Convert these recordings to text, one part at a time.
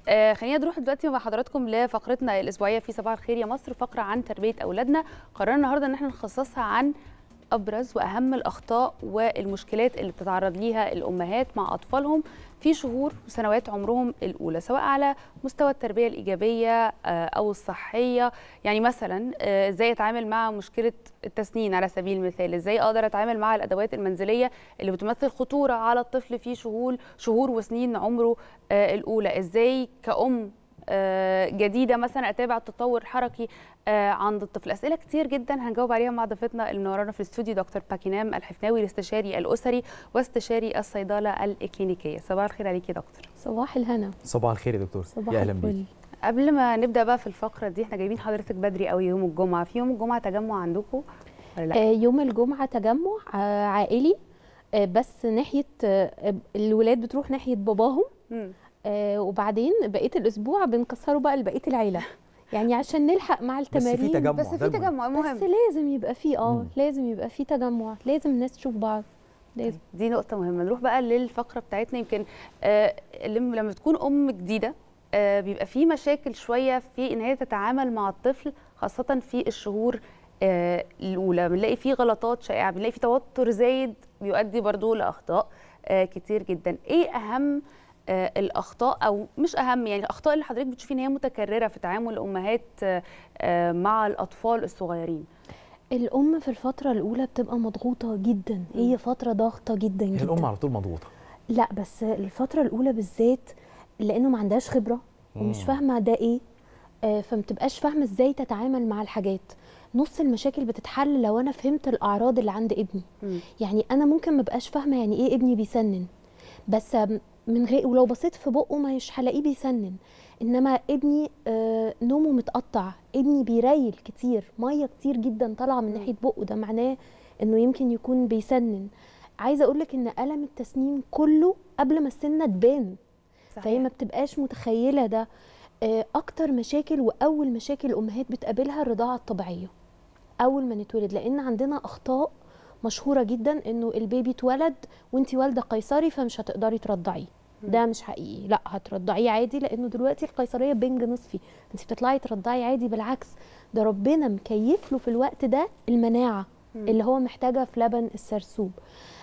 آه خلينا نروح دلوقتي مع حضراتكم لفقرتنا الاسبوعيه في صباح الخير يا مصر فقره عن تربيه اولادنا قررنا النهارده ان احنا نخصصها عن ابرز واهم الاخطاء والمشكلات اللي بتتعرض ليها الامهات مع اطفالهم في شهور وسنوات عمرهم الاولى سواء على مستوى التربيه الايجابيه او الصحيه يعني مثلا ازاي اتعامل مع مشكله التسنين على سبيل المثال ازاي اقدر اتعامل مع الادوات المنزليه اللي بتمثل خطوره على الطفل في شهور شهور وسنين عمره الاولى ازاي كأم جديده مثلا اتابع التطور الحركي عند الطفل اسئله كتير جدا هنجاوب عليها مع ضيفتنا اللي منورانا في الاستوديو دكتور باكينام الحفناوي الاستشاري الاسري واستشاري الصيدله الاكلينيكيه صباح الخير عليك يا دكتور صباح الهنا صباح الخير يا دكتور صباح يا اهلا بيك قبل ما نبدا بقى في الفقره دي احنا جايبين حضرتك بدري قوي يوم الجمعه في يوم الجمعه تجمع عندكم ولا لا آه يوم الجمعه تجمع آه عائلي آه بس ناحيه آه الولاد بتروح ناحيه باباهم م. آه وبعدين بقيه الاسبوع بنكسره بقى لبقيه العيله يعني عشان نلحق مع التمارين بس في تجمع بس في تجمع مهم بس لازم يبقى في اه لازم يبقى في تجمع لازم الناس تشوف بعض لازم دي نقطه مهمه نروح بقى للفقره بتاعتنا يمكن آه لما بتكون ام جديده آه بيبقى في مشاكل شويه في ان هي تتعامل مع الطفل خاصه في الشهور آه الاولى بنلاقي في غلطات شائعه بنلاقي في توتر زايد بيؤدي برضو لاخطاء آه كتير جدا ايه اهم آه الاخطاء او مش اهم يعني الاخطاء اللي حضرتك بتشوفي ان هي متكرره في تعامل الامهات آه مع الاطفال الصغيرين الام في الفتره الاولى بتبقى مضغوطه جدا هي فتره ضاغطه جدا جدا الام على طول مضغوطه لا بس الفتره الاولى بالذات لانه ما عندهاش خبره ومش فاهمه ده ايه آه فما بتبقاش فاهمه ازاي تتعامل مع الحاجات نص المشاكل بتتحل لو انا فهمت الاعراض اللي عند ابني م. يعني انا ممكن ما بقاش فاهمه يعني ايه ابني بيسنن بس من غير ولو بصيت في بقه مش هلاقيه بيسنن انما ابني آه نومه متقطع ابني بيريل كتير ميه كتير جدا طالعه من ناحيه بقه ده معناه انه يمكن يكون بيسنن عايزه اقول لك ان الم التسنين كله قبل ما السنه تبان فهي ما بتبقاش متخيله ده آه اكتر مشاكل واول مشاكل الامهات بتقابلها الرضاعه الطبيعيه اول ما نتولد لان عندنا اخطاء مشهوره جدا انه البيبي اتولد وانت والده قيصري فمش هتقدري ترضعيه ده مش حقيقي لا هترضعيه عادي لانه دلوقتي القيصريه بنج نصفي انت بتطلعي ترضعي عادي بالعكس ده ربنا مكيف له في الوقت ده المناعه اللي هو محتاجها في لبن السرسوب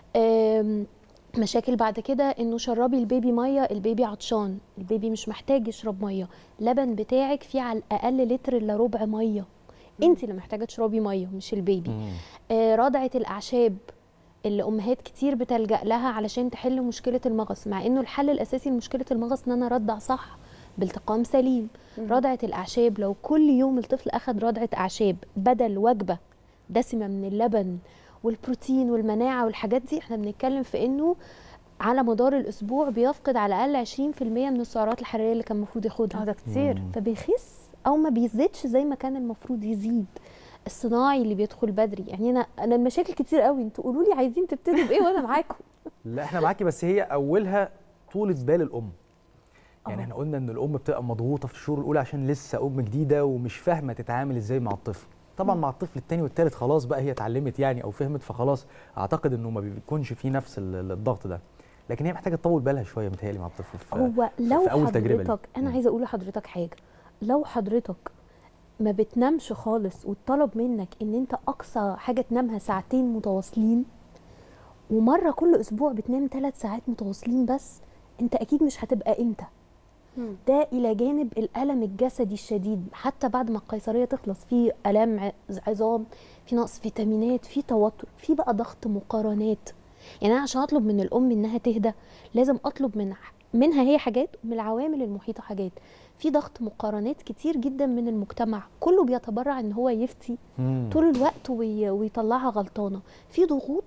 مشاكل بعد كده انه شربي البيبي ميه البيبي عطشان البيبي مش محتاج يشرب ميه لبن بتاعك فيه على الاقل لتر الا ربع ميه انت اللي محتاجه تشربي ميه مش البيبي آه رضعه الاعشاب اللي امهات كتير بتلجا لها علشان تحل مشكله المغص مع انه الحل الاساسي لمشكله المغص ان انا ارضع صح بالتقام سليم رضعه الاعشاب لو كل يوم الطفل اخذ رضعه اعشاب بدل وجبه دسمه من اللبن والبروتين والمناعه والحاجات دي احنا بنتكلم في انه على مدار الاسبوع بيفقد على الاقل 20% من السعرات الحراريه اللي كان المفروض ياخدها ده كتير فبيخس او ما بيزيدش زي ما كان المفروض يزيد الصناعي اللي بيدخل بدري يعني انا انا المشاكل كتير قوي انتوا قولوا لي عايزين تبتدوا بايه وانا معاكم لا احنا معاكي بس هي اولها طولة بال الام يعني احنا قلنا ان الام بتبقى مضغوطه في الشهور الاولى عشان لسه ام جديده ومش فاهمه تتعامل ازاي مع الطفل طبعا مع الطفل الثاني والثالث خلاص بقى هي اتعلمت يعني او فهمت فخلاص اعتقد انه ما بيكونش فيه نفس الضغط ده لكن هي محتاجه تطول بالها شويه متهيألي مع الطفل في هو لو في أول حضرتك انا عايزه اقول لحضرتك حاجه لو حضرتك ما بتنامش خالص واتطلب منك ان انت اقصى حاجه تنامها ساعتين متواصلين ومره كل اسبوع بتنام ثلاث ساعات متواصلين بس انت اكيد مش هتبقى انت ده الى جانب الالم الجسدي الشديد حتى بعد ما القيصريه تخلص في الام عظام في نقص فيتامينات في توتر في بقى ضغط مقارنات يعني انا عشان اطلب من الام انها تهدى لازم اطلب من منها هي حاجات ومن العوامل المحيطه حاجات في ضغط مقارنات كتير جدا من المجتمع كله بيتبرع ان هو يفتي مم. طول الوقت وي... ويطلعها غلطانه في ضغوط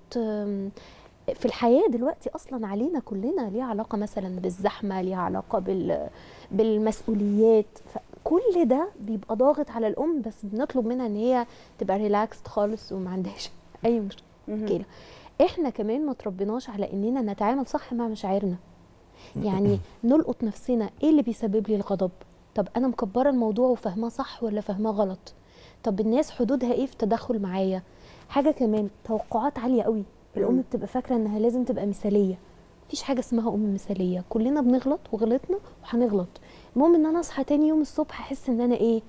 في الحياه دلوقتي اصلا علينا كلنا ليها علاقه مثلا بالزحمه ليها علاقه بال... بالمسؤوليات كل ده بيبقى ضاغط على الام بس بنطلب منها ان هي تبقى ريلاكسد خالص وما عندهاش اي مشكله احنا كمان ما تربيناش على اننا نتعامل صح مع مشاعرنا يعني نلقط نفسنا ايه اللي بيسبب لي الغضب طب انا مكبره الموضوع وفاهماه صح ولا فاهماه غلط طب الناس حدودها ايه في التدخل معايا حاجه كمان توقعات عاليه قوي الام بتبقى فاكره انها لازم تبقى مثاليه مفيش حاجه اسمها ام مثاليه كلنا بنغلط وغلطنا وهنغلط المهم ان انا اصحى تاني يوم الصبح احس ان انا ايه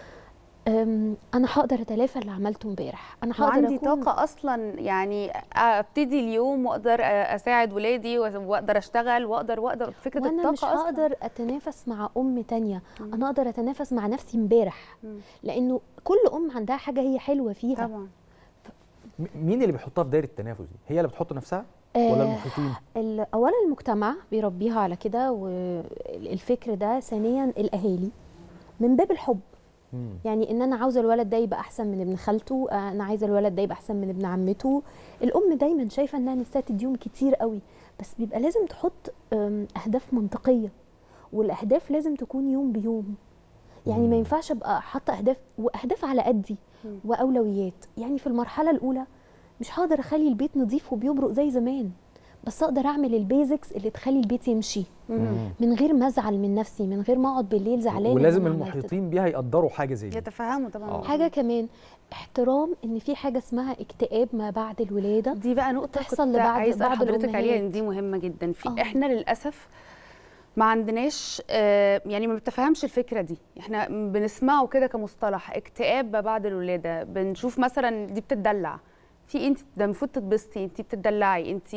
أم، انا هقدر اتلافى اللي عملته امبارح انا هقدر وعندي أكون طاقة أصلا يعني ابتدي اليوم وأقدر أساعد ولادي وأقدر أشتغل وأقدر وأقدر فكرة وانا الطاقة مش أصلا هقدر اتنافس مع ام تانية انا اقدر اتنافس مع نفسي امبارح مم. لانه كل ام عندها حاجه هي حلوه فيها طبعا م- مين اللي بيحطها في دايره التنافس دي هي اللي بتحط نفسها ولا آه، المحيطين ال- اولا المجتمع بيربيها على كده والفكر ده ثانيا الاهالي من باب الحب مم. يعني ان انا عاوزه الولد ده يبقى احسن من ابن خالته آه، انا عايزه الولد ده يبقى احسن من ابن عمته الام دايما شايفه انها نفسها تديهم كتير قوي بس بيبقى لازم تحط آم، اهداف منطقيه والاهداف لازم تكون يوم بيوم يعني ما مم. ينفعش ابقى حاطه اهداف واهداف على قدي مم. واولويات يعني في المرحله الاولى مش هقدر اخلي البيت نظيف وبيبرق زي زمان بس اقدر اعمل البيزكس اللي تخلي البيت يمشي مم. من غير ما ازعل من نفسي من غير ما اقعد بالليل زعلانه إن ولازم أنا عملت ده. المحيطين بيها يقدروا حاجه زي دي يتفهموا طبعا آه. حاجه كمان احترام ان في حاجه اسمها اكتئاب ما بعد الولاده دي بقى نقطة تحصل كنت لبعض- عايزة أسأل بعض حضرتك عليها الأمهات. إن دي مهمة جدا في آه. إحنا للأسف ما عندناش آه، يعني ما بتفهمش الفكرة دي احنا بنسمعه كده كمصطلح اكتئاب ما بعد الولادة بنشوف مثلا دي بتدلع في انت ده المفروض تتبسطي انت بتدلعي انت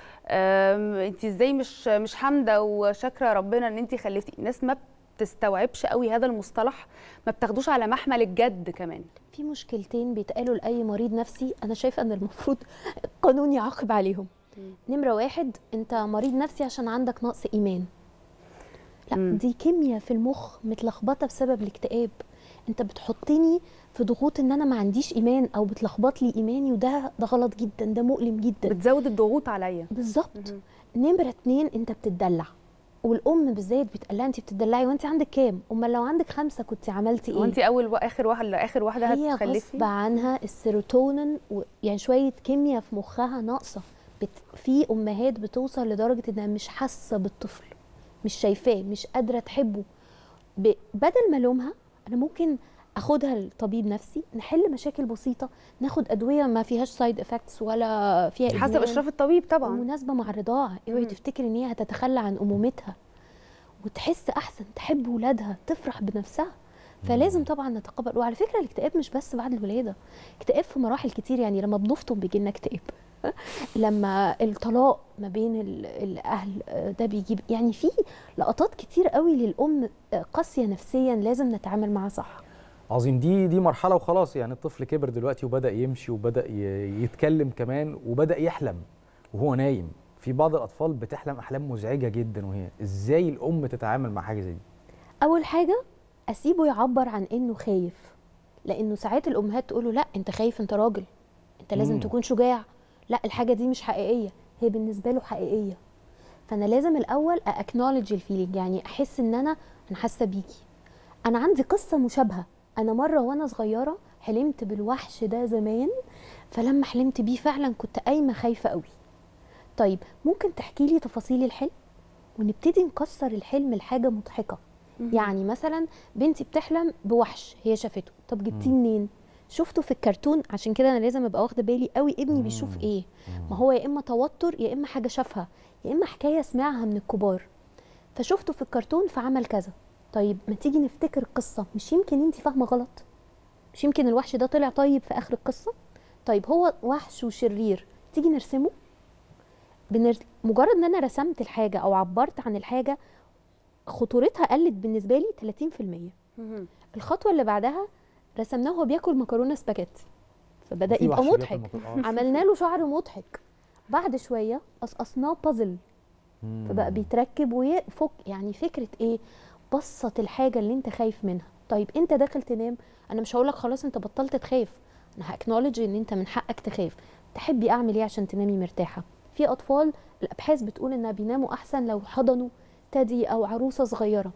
انت ازاي مش مش حامده وشاكره ربنا ان انت خلفتي الناس ما بتستوعبش قوي هذا المصطلح ما بتاخدوش على محمل الجد كمان في مشكلتين بيتقالوا لاي مريض نفسي انا شايفه ان المفروض القانون يعاقب عليهم نمره واحد انت مريض نفسي عشان عندك نقص ايمان لا مم. دي كيمياء في المخ متلخبطه بسبب الاكتئاب انت بتحطني في ضغوط ان انا ما عنديش ايمان او بتلخبط لي ايماني وده ده غلط جدا ده مؤلم جدا بتزود الضغوط عليا بالظبط مهم. نمره اتنين انت بتدلع والام بالذات بتقلها انت بتدلعي وانت عندك كام امال لو عندك خمسه كنت عملتي ايه وانت اول واخر واحده اخر واحده هي هتخلفي غصب عنها السيروتونين و... يعني شويه كيمياء في مخها ناقصه بت... في امهات بتوصل لدرجه انها مش حاسه بالطفل مش شايفاه مش قادره تحبه ب... بدل ما الومها انا ممكن اخدها لطبيب نفسي نحل مشاكل بسيطه ناخد ادويه ما فيهاش سايد افكتس ولا فيها حسب إدمان. اشراف الطبيب طبعا مناسبه مع الرضاعه اوعي مم. تفتكر ان هي هتتخلى عن امومتها وتحس احسن تحب ولادها تفرح بنفسها فلازم طبعا نتقبل وعلى فكره الاكتئاب مش بس بعد الولاده اكتئاب في مراحل كتير يعني لما بنفطم بيجي لنا اكتئاب لما الطلاق ما بين ال- الاهل آه، ده بيجيب يعني في لقطات كتير قوي للام آه، قاسيه نفسيا لازم نتعامل معاها صح عظيم دي دي مرحله وخلاص يعني الطفل كبر دلوقتي وبدا يمشي وبدا ي- يتكلم كمان وبدا يحلم وهو نايم في بعض الاطفال بتحلم احلام مزعجه جدا وهي ازاي الام تتعامل مع حاجه زي دي اول حاجه اسيبه يعبر عن انه خايف لانه ساعات الامهات تقول له لا انت خايف انت راجل انت لازم مم. تكون شجاع لا الحاجه دي مش حقيقيه هي بالنسبه له حقيقيه فانا لازم الاول اكنولج الفيلينج يعني احس ان انا انا حاسه بيكي انا عندي قصه مشابهه انا مره وانا صغيره حلمت بالوحش ده زمان فلما حلمت بيه فعلا كنت قايمه خايفه قوي طيب ممكن تحكي لي تفاصيل الحلم ونبتدي نكسر الحلم لحاجه مضحكه يعني مثلا بنتي بتحلم بوحش هي شافته طب جبتيه منين شفته في الكرتون عشان كده انا لازم ابقى واخده بالي قوي ابني بيشوف ايه ما هو يا اما توتر يا اما حاجه شافها يا اما حكايه سمعها من الكبار فشفته في الكرتون فعمل كذا طيب ما تيجي نفتكر القصه مش يمكن انت فاهمه غلط مش يمكن الوحش ده طلع طيب في اخر القصه طيب هو وحش وشرير تيجي نرسمه بنرس... مجرد ان انا رسمت الحاجه او عبرت عن الحاجه خطورتها قلت بالنسبه لي 30% مهم. الخطوه اللي بعدها رسمناه وهو بياكل مكرونه سباجيتي فبدا في يبقى وحش بياكل مضحك مكرونة. آه. عملنا له شعر مضحك بعد شويه قصقصناه بازل مم. فبقى بيتركب ويفك يعني فكره ايه بسط الحاجه اللي انت خايف منها طيب انت داخل تنام انا مش هقولك خلاص انت بطلت تخاف انا هاكنولج ان انت من حقك تخاف تحبي اعمل ايه عشان تنامي مرتاحه في اطفال الابحاث بتقول انها بيناموا احسن لو حضنوا تدي او عروسه صغيره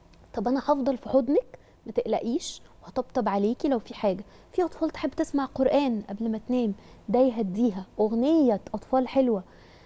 طب انا هفضل في حضنك ما تقلقيش وهطبطب عليكي لو في حاجه في اطفال تحب تسمع قران قبل ما تنام ده يهديها اغنيه اطفال حلوه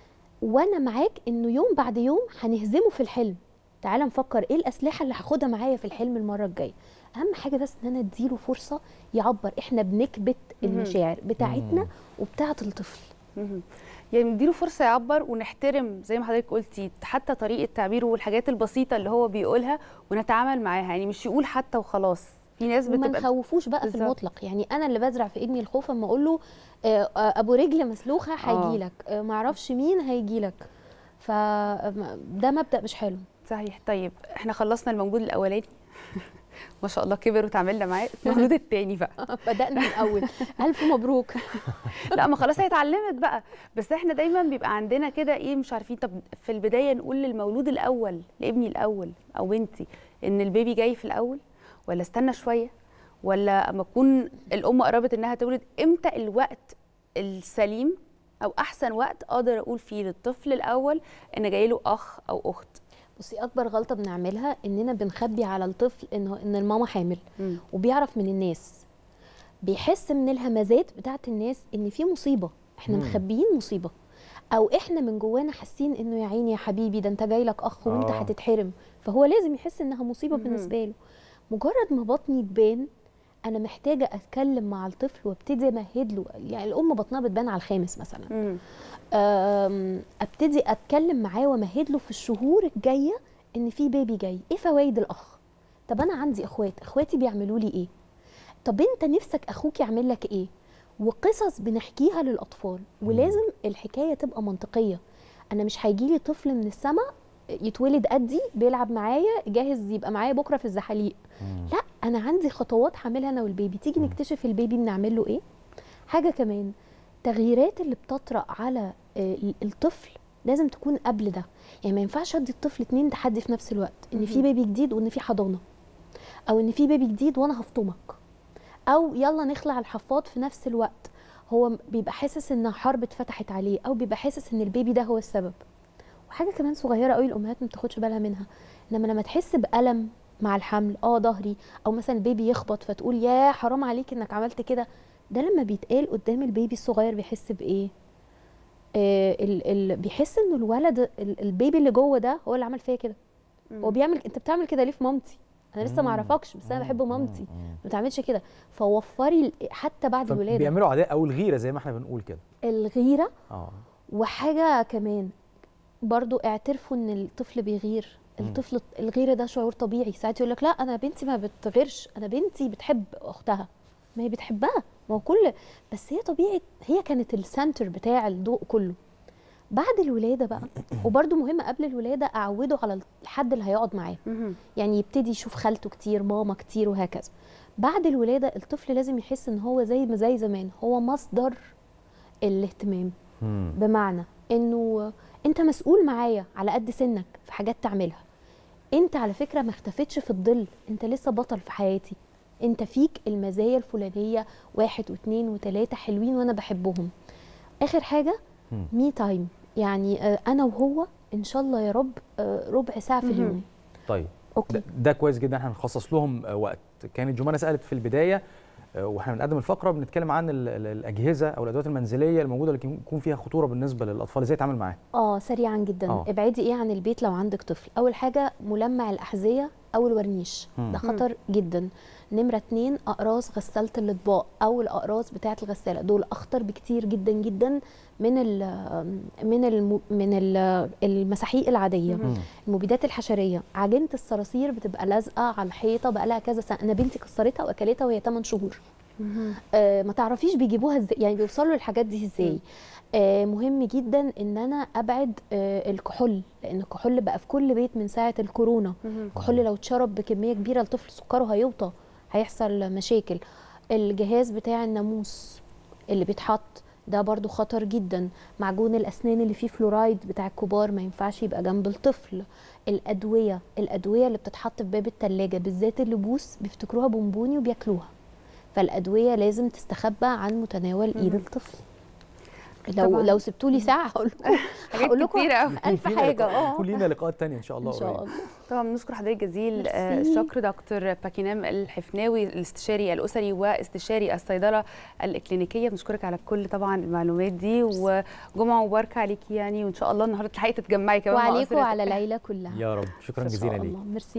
وانا معاك انه يوم بعد يوم هنهزمه في الحلم تعال نفكر ايه الاسلحه اللي هاخدها معايا في الحلم المره الجايه اهم حاجه بس ان انا اديله فرصه يعبر احنا بنكبت مهم. المشاعر بتاعتنا مم. وبتاعه الطفل مهم. يعني نديله فرصه يعبر ونحترم زي ما حضرتك قلتي حتى طريقه تعبيره والحاجات البسيطه اللي هو بيقولها ونتعامل معاها يعني مش يقول حتى وخلاص في ناس وما بتبقى نخوفوش بقى في بالظبط. المطلق يعني انا اللي بزرع في ابني الخوف اما اقول له آه، آه، ابو رجل مسلوخه هيجي لك ما اعرفش مين هيجي لك فده مبدا مش حلو صحيح طيب احنا خلصنا الموجود الاولاني ما شاء الله كبر وتعاملنا معاه الموجود التاني بقى بدانا من الاول الف مبروك لا ما خلاص هي اتعلمت بقى بس احنا دايما بيبقى عندنا كده ايه مش عارفين طب في البدايه نقول للمولود الاول لابني الاول او بنتي ان البيبي جاي في الاول ولا استنى شويه ولا اما تكون الام قربت انها تولد امتى الوقت السليم او احسن وقت اقدر اقول فيه للطفل الاول ان جاي له اخ او اخت بصي اكبر غلطه بنعملها اننا بنخبي على الطفل انه ان الماما حامل وبيعرف من الناس بيحس من الهمزات بتاعت الناس ان في مصيبه احنا مم. مخبيين مصيبه او احنا من جوانا حاسين انه يا عيني يا حبيبي ده انت جاي لك اخ وانت آه. هتتحرم فهو لازم يحس انها مصيبه مهم. بالنسبه له مجرد ما بطني تبان انا محتاجه اتكلم مع الطفل وابتدي امهد له يعني الام بطنها بتبان على الخامس مثلا مم. أم، ابتدي اتكلم معاه وامهد له في الشهور الجايه ان في بيبي جاي ايه فوائد الاخ طب انا عندي اخوات اخواتي بيعملوا لي ايه طب انت نفسك اخوك يعمل لك ايه وقصص بنحكيها للاطفال ولازم الحكايه تبقى منطقيه انا مش هيجي لي طفل من السماء يتولد قدي بيلعب معايا جاهز يبقى معايا بكره في الزحاليق لا انا عندي خطوات هعملها انا والبيبي تيجي نكتشف البيبي بنعمل له ايه حاجه كمان التغييرات اللي بتطرأ على آه، الطفل لازم تكون قبل ده يعني ما ينفعش ادي الطفل اتنين تحدي في نفس الوقت ان في مهم. بيبي جديد وان في حضانه او ان في بيبي جديد وانا هفطمك او يلا نخلع الحفاض في نفس الوقت هو بيبقى حاسس ان حرب اتفتحت عليه او بيبقى حاسس ان البيبي ده هو السبب وحاجه كمان صغيره قوي الامهات ما بتاخدش بالها منها انما لما تحس بالم مع الحمل اه ظهري او مثلا البيبي يخبط فتقول يا حرام عليك انك عملت كده ده لما بيتقال قدام البيبي الصغير بيحس بايه آه ال ال بيحس انه الولد ال- البيبي اللي جوه ده هو اللي عمل فيا كده هو بيعمل انت بتعمل كده ليه في مامتي انا لسه ما مم. اعرفكش بس انا بحب مم. مامتي مم. ما تعملش كده فوفري ال- حتى بعد الولاده بيعملوا عداء او الغيره زي ما احنا بنقول كده الغيره اه وحاجه كمان برضو اعترفوا ان الطفل بيغير مم. الطفل الغيره ده شعور طبيعي ساعات يقول لك لا انا بنتي ما بتغيرش انا بنتي بتحب اختها ما هي بتحبها ما هو كل بس هي طبيعه هي كانت السنتر بتاع الضوء كله بعد الولاده بقى وبرده مهم قبل الولاده اعوده على الحد اللي هيقعد معاه مهم. يعني يبتدي يشوف خالته كتير ماما كتير وهكذا بعد الولاده الطفل لازم يحس ان هو زي ما زي زمان هو مصدر الاهتمام مم. بمعنى انه انت مسؤول معايا على قد سنك في حاجات تعملها انت على فكره ما اختفتش في الظل انت لسه بطل في حياتي انت فيك المزايا الفلانيه واحد واثنين وثلاثه حلوين وانا بحبهم اخر حاجه مم. مي تايم يعني آه، انا وهو ان شاء الله يا رب آه، ربع ساعه في مهم. اليوم طيب اوكي ده, ده كويس جدا احنا هنخصص لهم آه، وقت كانت جمانه سالت في البدايه آه، واحنا بنقدم الفقره بنتكلم عن ال- ال- الاجهزه او الادوات المنزليه الموجوده اللي يكون فيها خطوره بالنسبه للاطفال ازاي يتعامل معاها اه سريعا جدا آه. ابعدي ايه عن البيت لو عندك طفل اول حاجه ملمع الاحذيه او الورنيش مم. ده خطر جدا نمره اتنين اقراص غساله الاطباق او الاقراص بتاعه الغساله دول اخطر بكتير جدا جدا من ال من ال من ال المساحيق العاديه مم. المبيدات الحشريه عجينه الصراصير بتبقى لازقه على الحيطه بقالها كذا سنه انا بنتي كسرتها واكلتها وهي 8 شهور مهم. آه، ما تعرفيش بيجيبوها ازاي يعني بيوصلوا للحاجات دي مم. ازاي آه مهم جدا ان انا ابعد آه الكحول لان الكحول بقى في كل بيت من ساعه الكورونا مهم. الكحول لو اتشرب بكميه كبيره الطفل سكره هيوطى هيحصل مشاكل الجهاز بتاع الناموس اللي بيتحط ده برضو خطر جدا معجون الاسنان اللي فيه فلورايد بتاع الكبار ما ينفعش يبقى جنب الطفل الادويه الادويه اللي بتتحط في باب التلاجة بالذات اللبوس بيفتكروها بونبوني وبياكلوها فالادويه لازم تستخبى عن متناول ايد مم. الطفل لو طبعاً. لو سبتوا لي ساعه هقول لكم حاجات هقول لكم كتيرة أوي. الف يكون فينا حاجه لقاء- اه يكون لينا لقاءات تانية ان شاء الله ان شاء قريب. الله طبعا بنشكر حضرتك جزيل آه، ميرسي. الشكر دكتور باكينام الحفناوي الاستشاري الاسري واستشاري الصيدله الاكلينيكيه بنشكرك على كل طبعا المعلومات دي وجمعه مباركه عليكي يعني وان شاء الله النهارده تلحقي تتجمعي كمان مع وعليكم أسرتك. وعلى العيله كلها يا رب شكرا إن شاء جزيلا ليك الله. ميرسي